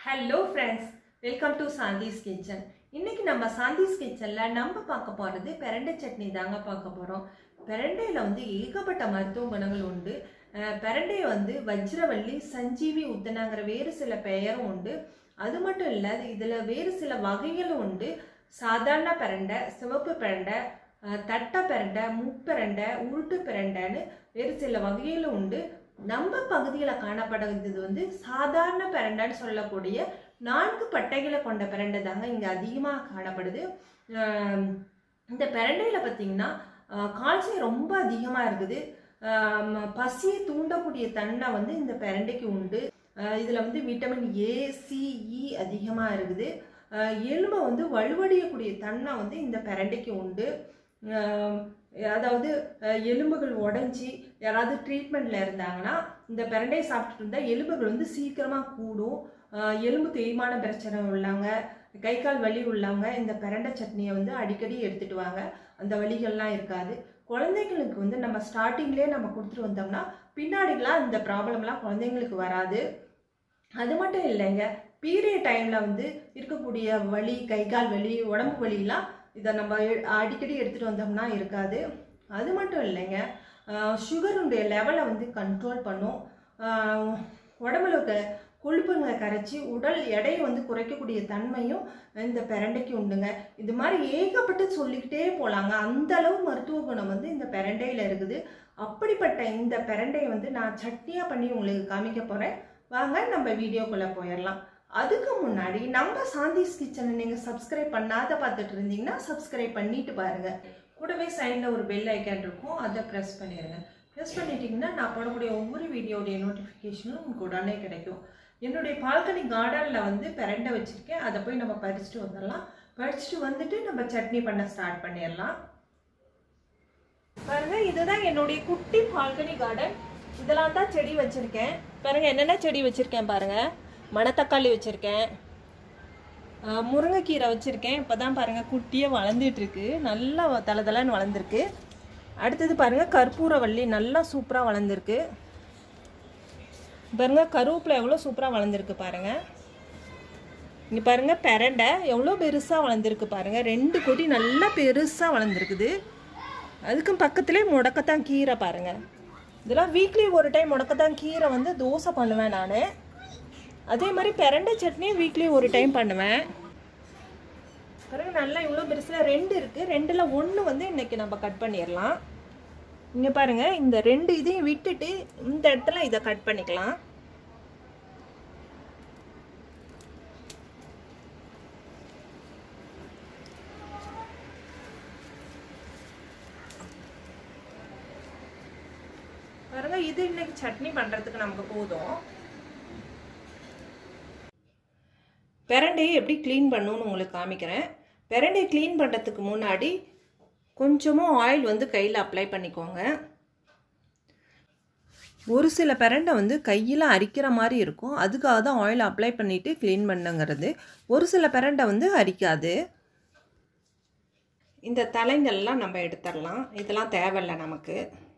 hello friends welcome to Shanthi's kitchen இன்னைக்கு நம்ம சாந்திஸ் கிச்சனில் நம்ம பார்க்க போகிறது பிரண்டை சட்னி தாங்க பார்க்க போகிறோம் பிரண்டையில் வந்து ஏகப்பட்ட மருத்துவ குணங்கள் உண்டு அஹ் பிரண்டையை வந்து வஜ்ரவள்ளி சஞ்சீவி உத்தனாங்கிற வேறு சில பெயரும் உண்டு அது மட்டும் இல்லை இதில் வேறு சில வகைகளும் உண்டு சாதாரண பிரண்டை சிவப்பு பிரண்டை அஹ் தட்டை பிரண்டை முப்பிரண்டை உருட்டு பிரண்டைன்னு வேறு சில வகைகளும் உண்டு நம்ம பகுதியில் காணப்படுகிறது வந்து சாதாரண பிரண்டைன்னு சொல்லக்கூடிய நான்கு பட்டைகளை கொண்ட பிரண்டை தாங்க இங்கே அதிகமாக காணப்படுது ஆம், இந்த பிரண்டையில் பார்த்தீங்கன்னா கால்சியம் ரொம்ப அதிகமாக இருக்குது ஆம், பசியை தூண்டக்கூடிய தன்மை வந்து இந்த பிரண்டைக்கு உண்டு இதில் வந்து விட்டமின் ஏ சி இ அதிகமாக இருக்குது ஆஹ் எலும்பை வந்து வலுவடையக்கூடிய தன்மை வந்து இந்த பிரண்டைக்கு உண்டு ஆஹ் அதாவது ஆஹ் எலும்புகள் உடஞ்சி யாராவது ட்ரீட்மெண்ட்டில் இருந்தாங்கன்னா இந்த பிரண்டையை சாப்பிட்டுட்டு இருந்தால் எலும்புகள் வந்து சீக்கிரமாக கூடும் ஆஹ் எலும்பு தேய்மான பிரச்சனை உள்ளவங்க கை கால் வலி உள்ளவங்க இந்த பிரண்டை சட்னியை வந்து அடிக்கடி எடுத்துட்டு வாங்க அந்த வலிகள்லாம் இருக்காது குழந்தைங்களுக்கு வந்து நம்ம ஸ்டார்டிங்லேயே நம்ம கொடுத்துட்டு வந்தோம்னா பின்னாடிலாம் இந்த ப்ராப்ளம்லாம் குழந்தைங்களுக்கு வராது அது மட்டும் இல்லைங்க பீரியட் டைமில் வந்து இருக்கக்கூடிய வலி கை கால் வலி உடம்பு வலிலாம் இதை நம்ம எ- அடிக்கடி எடுத்துகிட்டு வந்தோம்னா இருக்காது அது மட்டும் இல்லைங்க சுகருடைய லெவலை வந்து கண்ட்ரோல் பண்ணும் ஆஹ் உடம்புல இருக்க கொழுப்புங்களை கரைச்சி உடல் எடையை வந்து குறைக்கக்கூடிய தன்மையும் இந்த பிரண்டைக்கு உண்டுங்க இது மாதிரி ஏகப்பட்டு சொல்லிக்கிட்டே போகலாங்க அந்த அளவு மருத்துவ குணம் வந்து இந்த பிரண்டையில் இருக்குது அப்படிப்பட்ட இந்த பிரண்டையை வந்து நான் சட்னியாக பண்ணி உங்களுக்கு காமிக்க போகிறேன் வாங்க நம்ம வீடியோக்குள்ளே போயிடலாம் அதுக்கு முன்னாடி நம்ம சாந்திஸ் கிச்சனை நீங்கள் சப்ஸ்கிரைப் பண்ணாத பார்த்துட்டு இருந்தீங்கன்னா சப்ஸ்கிரைப் பண்ணிட்டு பாருங்க கூடவே சைடில் ஒரு பெல் ஐக்கான் இருக்கும் அதை ப்ரெஸ் பண்ணிடுங்க ப்ரெஸ் பண்ணிட்டீங்கன்னா நான் போடக்கூடிய ஒவ்வொரு வீடியோடைய நோட்டிஃபிகேஷனும் உங்களுக்கு உடனே கிடைக்கும் என்னுடைய பால்கனி கார்டனில் வந்து பிரண்டை வச்சுருக்கேன் அதை போய் நம்ம பறிச்சுட்டு வந்துடலாம் பறிச்சுட்டு வந்துட்டு நம்ம சட்னி பண்ண ஸ்டார்ட் பண்ணிடலாம் பாருங்க இதுதான் என்னுடைய குட்டி பால்கனி கார்டன் இதெல்லாம் தான் செடி வச்சிருக்கேன் பாருங்க என்னென்ன செடி வச்சிருக்கேன் பாருங்க மணத்தக்காளி வச்சிருக்கேன் ஆஹ் முருங்கைக்கீரை வச்சிருக்கேன் இப்போதான் பாருங்க குட்டியாக வளர்ந்துட்டு இருக்கு நல்லா தலை தலைன்னு வளர்ந்துருக்கு அடுத்தது பாருங்க கற்பூரவள்ளி நல்லா சூப்பராக வளர்ந்துருக்கு பாருங்க கருவேப்பிலை எவ்வளோ சூப்பராக வளர்ந்துருக்கு பாருங்க இங்கே பாருங்க பெரண்டை எவ்வளோ பெருசாக வளர்ந்துருக்கு பாருங்க ரெண்டு கொடி நல்லா பெருசாக வளர்ந்துருக்குது அதுக்கும் பக்கத்துலேயே முடக்கத்தான் கீரை பாருங்க இதெல்லாம் வீக்லி ஒரு டைம் முடக்கத்தான் கீரை வந்து தோசை பண்ணுவேன் நான் அதே மாதிரி பிரண்டை சட்னியும் வீக்லி ஒரு டைம் பண்ணுவேன் பிறகு நல்லா இவ்வளோ பெருசில் ரெண்டு இருக்குது ரெண்டில் ஒன்று வந்து இன்னைக்கு நம்ம கட் பண்ணிடலாம் இங்கே பாருங்க இந்த ரெண்டு இதையும் விட்டுட்டு இந்த இடத்துல இதை கட் பண்ணிக்கலாம் பாருங்க இது இன்னைக்கு சட்னி பண்ணுறதுக்கு நமக்கு போதும் பிரண்டையை எப்படி க்ளீன் பண்ணணும்னு உங்களுக்கு காமிக்கிறேன் பிரண்டையை க்ளீன் பண்ணுறதுக்கு முன்னாடி கொஞ்சமாக ஆயில் வந்து கையில் அப்ளை பண்ணிக்கோங்க ஒரு சில பிரண்டை வந்து கையில் அரிக்கிற மாதிரி இருக்கும் அதுக்காக தான் ஆயில் அப்ளை பண்ணிவிட்டு க்ளீன் பண்ணுங்கிறது ஒரு சில பிரண்டை வந்து அரிக்காது இந்த தலைங்கள்லாம் நம்ம எடுத்துடலாம் இதெல்லாம் தேவையில்லை நமக்கு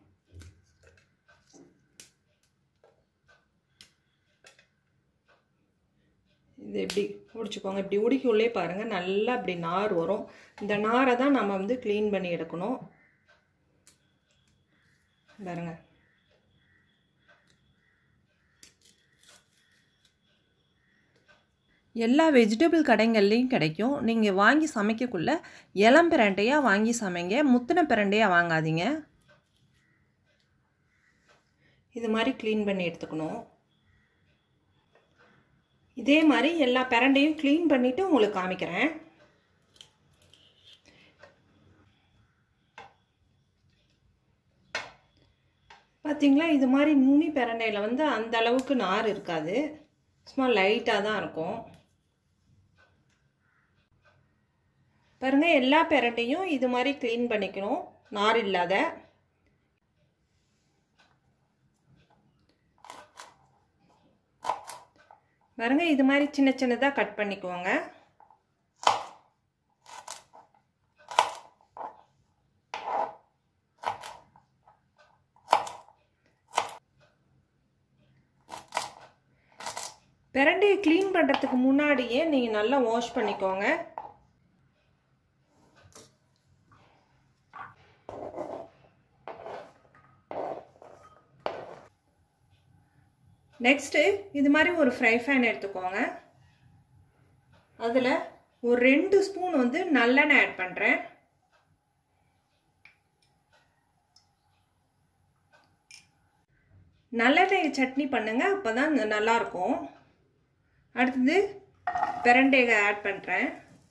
இது இப்படி உடிச்சுக்கோங்க இப்படி உடிக்குள்ளே பாருங்கள் நல்லா இப்படி நார் வரும் இந்த நாரை தான் நம்ம வந்து க்ளீன் பண்ணி எடுக்கணும் பாருங்க எல்லா வெஜிடபிள் கடைங்கள்லேயும் கிடைக்கும் நீங்கள் வாங்கி சமைக்கக்குள்ள இளம் பிரண்டையாக வாங்கி சமைங்க முத்தின பிரண்டையாக வாங்காதீங்க இது மாதிரி க்ளீன் பண்ணி எடுத்துக்கணும் இதே மாதிரி எல்லா பிரண்டையும் க்ளீன் பண்ணிவிட்டு உங்களுக்கு காமிக்கிறேன் பார்த்தீங்களா இது மாதிரி நுனி பிரண்டையில் வந்து அந்த அளவுக்கு நார் இருக்காது சும்மா லைட்டாக தான் இருக்கும் பாருங்கள் எல்லா பிரண்டையும் இது மாதிரி க்ளீன் பண்ணிக்கணும் நார் இல்லாத பாருங்க இது மாதிரி சின்ன சின்னதாக கட் பண்ணிக்குவோங்க பிரண்டையை க்ளீன் பண்ணுறதுக்கு முன்னாடியே நீங்கள் நல்லா வாஷ் பண்ணிக்கோங்க நெக்ஸ்ட்டு இது மாதிரி ஒரு ஃப்ரை ஃபேன் எடுத்துக்கோங்க அதில் ஒரு ரெண்டு ஸ்பூன் வந்து நல்லெண்ணெய் ஆட் பண்ணுறேன் நல்லெண்ணெய் சட்னி பண்ணுங்கள் அப்போ தான் நல்லாயிருக்கும் அடுத்தது பிரண்டையை ஆட் பண்ணுறேன்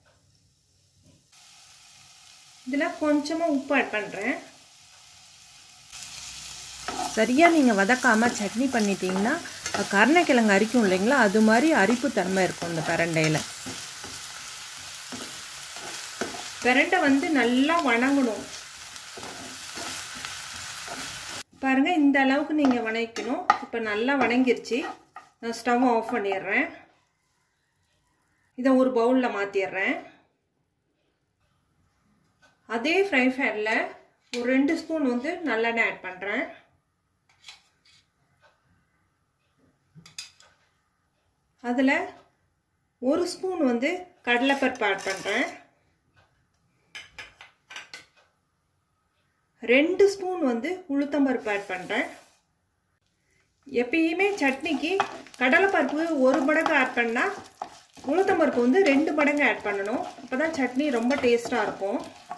இதில் கொஞ்சமாக உப்பு ஆட் பண்ணுறேன் சரியாக நீங்கள் வதக்காமல் சட்னி பண்ணிட்டீங்கன்னா கருணைக்கிழங்கு அரிக்கும் இல்லைங்களா அது மாதிரி அரிப்பு தன்மை இருக்கும் இந்த பிரண்டையில் பிரண்டை வந்து நல்லா வணங்கணும் பாருங்கள் இந்த அளவுக்கு நீங்கள் வணக்கணும் இப்போ நல்லா வணங்கிருச்சு நான் ஸ்டவ் ஆஃப் பண்ணிடுறேன் இதை ஒரு பவுலில் மாற்றிடுறேன் அதே ஃப்ரை ஃபேனில் ஒரு ரெண்டு ஸ்பூன் வந்து நல்லெண்ணெய் ஆட் பண்ணுறேன் அதில் ஒரு ஸ்பூன் வந்து கடலைப்பருப்பு ஆட் பண்ணுறேன் ரெண்டு ஸ்பூன் வந்து உளுத்தம்பருப்பு ஆட் பண்ணுறேன் எப்பயுமே சட்னிக்கு கடலைப்பருப்பு ஒரு மடங்கு ஆட் பண்ணால் உளுத்தம்பருப்பு வந்து ரெண்டு மடங்கு ஆட் பண்ணணும் அப்போ தான் சட்னி ரொம்ப டேஸ்ட்டாக இருக்கும்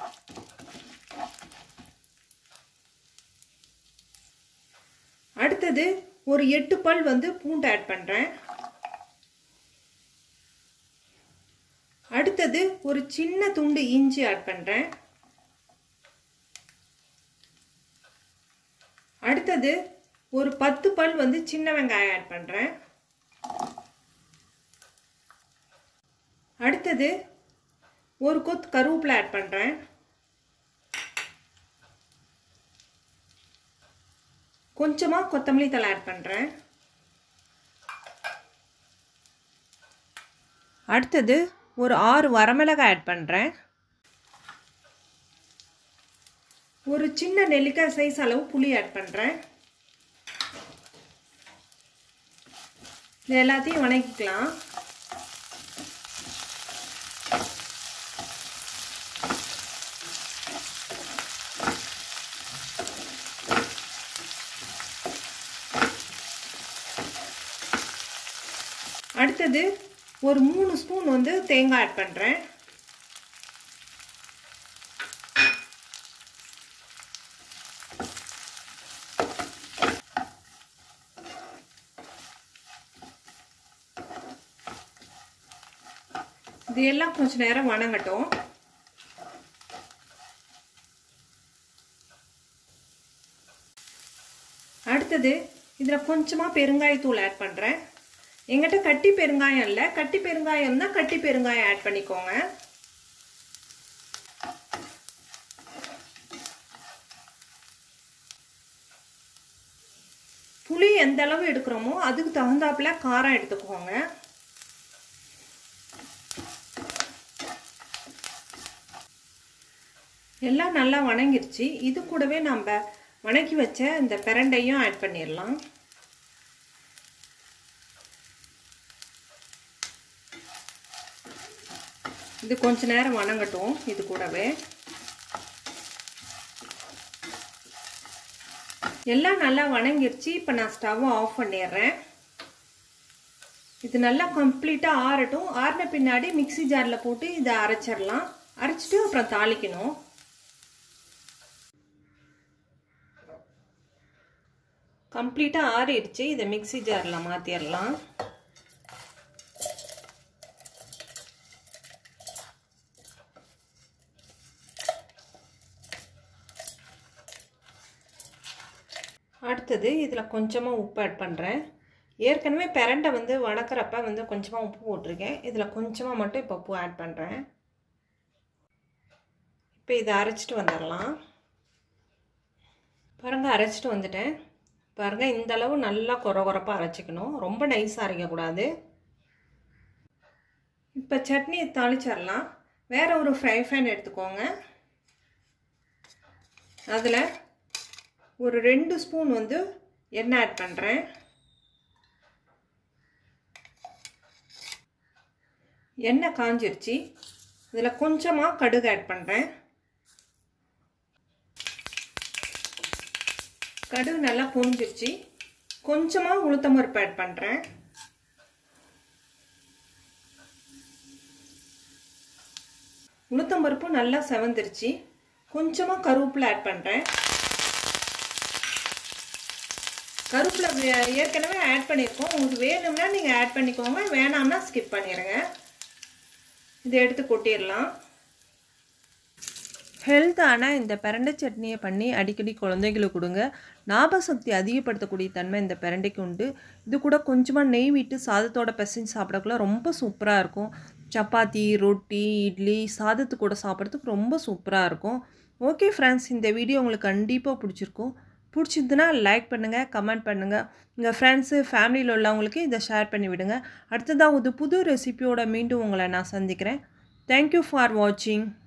அடுத்தது ஒரு எட்டு பல் வந்து பூண்டு ஆட் பண்ணுறேன் அடுத்தது ஒரு சின்ன துண்டு இஞ்சி ஆட் பண்ணுறேன் அடுத்தது ஒரு பத்து பல் வந்து சின்ன வெங்காயம் ஆட் பண்ணுறேன் அடுத்தது ஒரு கொத்து கருவேப்பிலை ஆட் பண்ணுறேன் கொஞ்சமாக கொத்தமல்லி தலை ஆட் பண்ணுறேன் அடுத்தது ஒரு ஆறு வரமிளகாய் ஆட் பண்ணுறேன் ஒரு சின்ன நெல்லிக்காய் சைஸ் அளவு புளி ஆட் பண்ணுறேன் இது எல்லாத்தையும் வணக்கிக்கலாம் அடுத்தது ஒரு மூணு ஸ்பூன் வந்து தேங்காய் ஆட் பண்ணுறேன் இது எல்லாம் கொஞ்ச நேரம் வணங்கட்டும் அடுத்தது இதில் கொஞ்சமாக பெருங்காயத்தூள் ஆட் பண்ணுறேன் எங்கிட்ட கட்டி பெருங்காயம் இல்லை கட்டி பெருங்காயம் தான் கட்டி பெருங்காயம் ஆட் பண்ணிக்கோங்க புளி எந்த அளவு எடுக்கிறோமோ அதுக்கு தகுந்தாப்புல காரம் எடுத்துக்கோங்க எல்லாம் நல்லா வணங்கிருச்சு இது கூடவே நம்ம வணக்கி வச்ச இந்த பிரண்டையும் ஆட் பண்ணிடலாம் இது கொஞ்ச நேரம் வணங்கட்டும் இது கூடவே எல்லாம் நல்லா வணங்கிருச்சு இப்போ நான் ஸ்டவ்வை ஆஃப் பண்ணிடுறேன் இது நல்லா கம்ப்ளீட்டாக ஆறட்டும் ஆறின பின்னாடி மிக்சி ஜாரில் போட்டு இதை அரைச்சிடலாம் அரைச்சிட்டு அப்புறம் தாளிக்கணும் கம்ப்ளீட்டாக ஆறிடுச்சு இதை மிக்சி ஜாரில் மாற்றிடலாம் அடுத்தது இதில் கொஞ்சமாக உப்பு ஆட் பண்ணுறேன் ஏற்கனவே பிரண்டை வந்து வணக்கிறப்ப வந்து கொஞ்சமாக உப்பு போட்டிருக்கேன் இதில் கொஞ்சமாக மட்டும் இப்போ உப்பு ஆட் பண்ணுறேன் இப்போ இதை அரைச்சிட்டு வந்துடலாம் பாருங்கள் அரைச்சிட்டு வந்துட்டேன் பாருங்கள் இந்த அளவு நல்லா குறை குறைப்பாக அரைச்சிக்கணும் ரொம்ப நைஸாக அரைக்கக்கூடாது இப்போ சட்னியை தாளிச்சிடலாம் வேறு ஒரு ஃப்ரை ஃபேன் எடுத்துக்கோங்க அதில் ஒரு ரெண்டு ஸ்பூன் வந்து எண்ணெய் ஆட் பண்ணுறேன் எண்ணெய் காஞ்சிருச்சு இதில் கொஞ்சமாக கடுகு ஆட் பண்ணுறேன் கடுகு நல்லா பொரிஞ்சிருச்சு கொஞ்சமாக உளுத்தம்பருப்பு ஆட் பண்ணுறேன் உளுத்தம்பருப்பு நல்லா செவந்துருச்சு கொஞ்சமாக கருவேப்பிலை ஆட் பண்ணுறேன் கருவேப்பிலை ஏற்கனவே ஆட் பண்ணியிருக்கோம் உங்களுக்கு வேணும்னா நீங்கள் ஆட் பண்ணிக்கோங்க வேணாம்னா ஸ்கிப் பண்ணிடுங்க இதை எடுத்து கொட்டிடலாம் ஹெல்த்தான இந்த பிரண்டை சட்னியை பண்ணி அடிக்கடி குழந்தைகளுக்கு கொடுங்க ஞாபக சக்தி அதிகப்படுத்தக்கூடிய தன்மை இந்த பிரண்டைக்கு உண்டு இது கூட கொஞ்சமாக நெய் விட்டு சாதத்தோட பிசைஞ்சு சாப்பிடக்குள்ள ரொம்ப சூப்பராக இருக்கும் சப்பாத்தி ரொட்டி இட்லி சாதத்து கூட சாப்பிட்றதுக்கு ரொம்ப சூப்பராக இருக்கும் ஓகே ஃப்ரெண்ட்ஸ் இந்த வீடியோ உங்களுக்கு கண்டிப்பாக பிடிச்சிருக்கும் பிடிச்சிருந்துன்னா லைக் பண்ணுங்கள் கமெண்ட் பண்ணுங்கள் உங்கள் ஃப்ரெண்ட்ஸு ஃபேமிலியில் உள்ளவங்களுக்கு இதை ஷேர் பண்ணி விடுங்க அடுத்ததாக ஒரு புது ரெசிபியோட மீண்டும் உங்களை நான் சந்திக்கிறேன் தேங்க்யூ ஃபார் வாட்சிங்